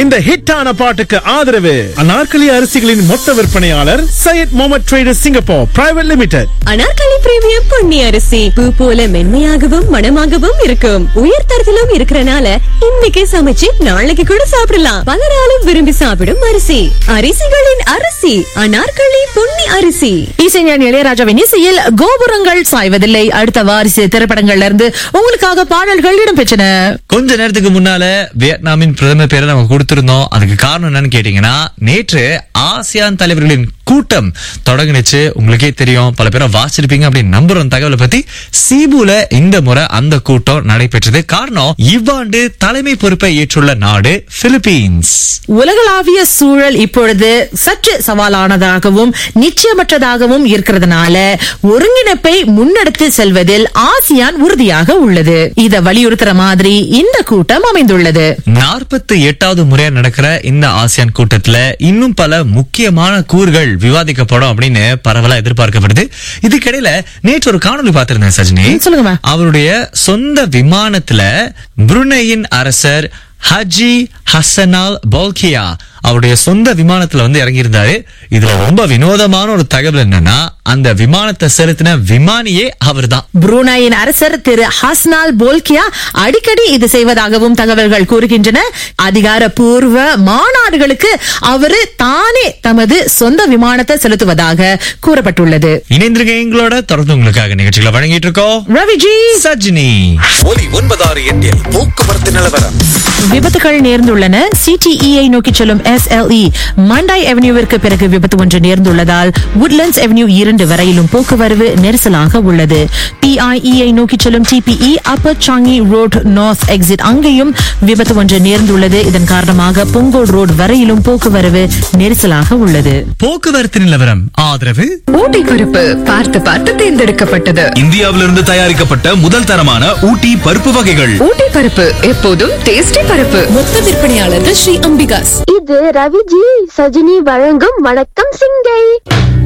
இந்த ஹிட்டான பாட்டுக்கு ஆதரவு அனார்கலி அரிசிகளின் மொத்த விற்பனையாளர் Syed Mohamed traders Singapore private limited Anarkali premium Ponni அரிசி பூ போல மென்மையாகவும் மணமாகவும் இருக்கும் உயர் தரத்திலும் இருக்கறனால இன்னைக்கு சமைச்சு நாளைக்கு கூட சாப்பிடலாம் பலராலும் விரும்பி சாப்பிடும் அரிசி அரிசிகளின் அரிசி அனார்கலி பொன்னி அரிசி இசைஞானி இளையராஜாவின் இசையில் கோபுரங்கள் சாய்வதில்லை அடுத்த வாரிசு திரைப்படங்கள்ல இருந்து உங்களுக்காக பாடல்கள் இடம்பெற்றன கொஞ்ச நேரத்துக்கு முன்னால வியட்நாமின் பிரதமர் பேரை நம்ம கொடுத்திருந்தோம் அதுக்கு காரணம் என்னன்னு கேட்டீங்கன்னா நேற்று ஆசியான் தலைவர்களின் கூட்டம் தொடங்குனுச்சு உங்களுக்கே தெரியும் பல பேரும் வாசிருப்பீங்க அப்படின்னு நம்புறோம் தகவலை பத்தி சீபுல இந்த முறை அந்த கூட்டம் நடைபெற்றது காரணம் இவ்வாண்டு தலைமை பொறுப்பை ஏற்றுள்ள நாடு பிலிப்பீன்ஸ் உலகளாவிய சூழல் இப்பொழுது சற்று சவாலானதாகவும் நிச்சயமற்றதாகவும் இருக்கிறதுனால ஒருங்கிணைப்பை முன்னெடுத்து செல்வதில் ஆசியான் உறுதியாக உள்ளது இத வலியுறுத்துற மாதிரி இந்த கூட்டம் அமைந்துள்ளது நாற்பத்தி எட்டாவது முறையா நடக்கிற இந்த ஆசியான் கூட்டத்துல இன்னும் பல முக்கியமான கூறுகள் விவாதிக்கப்படும் அப்படின்னு பரவலா எதிர்பார்க்கப்படுது இதுக்கிடையில நேற்று ஒரு காணொலி பார்த்திருந்தேன் சஜினி ம், சொல்லுங்கம்மா. அவருடைய சொந்த விமானத்துல புருனேயின் அரசர் ஹஜி ஹசனால் போல்கியா அவருடைய சொந்த விமானத்துல வந்து இறங்கியிருந்தாரு இதுல ரொம்ப வினோதமான ஒரு தகவல் என்னன்னா அந்த விமானத்தை செலுத்தின விமானியே அவர்தான் புரூனாயின் அரசர் திரு ஹஸ்னால் போல்கியா அடிக்கடி இது செய்வதாகவும் தகவல்கள் கூறுகின்றன அதிகாரப்பூர்வ மாநாடுகளுக்கு அவரு தானே தமது சொந்த விமானத்தை செலுத்துவதாக கூறப்பட்டுள்ளது இணைந்திருக்க எங்களோட தொடர்ந்து உங்களுக்காக நிகழ்ச்சிகளை வழங்கிட்டு இருக்கோம் ரவிஜி சஜினி ஒலி ஒன்பதாறு எட்டில் போக்குவரத்து நிலவரம் விபத்துகள் நேர்ந்துள்ளன சிடிஇஐ நோக்கி செல்லும் எஸ்எல்இ மண்டாய் அவென்யூவிற்கு பிறகு விபத்து ஒன்று நேர்ந்துள்ளதால் woodlands அவென்யூ இரண்டு வரையிலும் போக்குவரவு நெரிசலாக உள்ளது பிஐஇஐ நோக்கி செல்லும் TPE upper Changi road north exit அங்கேயும் விபத்து ஒன்று நேர்ந்துள்ளது இதன் காரணமாக பொங்கோல் ரோடு வரையிலும் போக்குவரவு நெரிசலாக உள்ளது போக்குவரத்து நிலவரம் ஆதரவு ஊட்டி பருப்பு பார்த்து பார்த்து தேர்ந்தெடுக்கப்பட்டது இந்தியாவிலிருந்து தயாரிக்கப்பட்ட முதல் தரமான ஊட்டி பருப்பு வகைகள் ஊட்டி பருப்பு எப்போதும் டேஸ்டி பருப்பு மொத்த விற்பனையாளர்கள் ஸ்ரீ அம்பிகாஸ் இது ரவிஜி சஜினி வழங்கும் வணக்கம் சிங்கை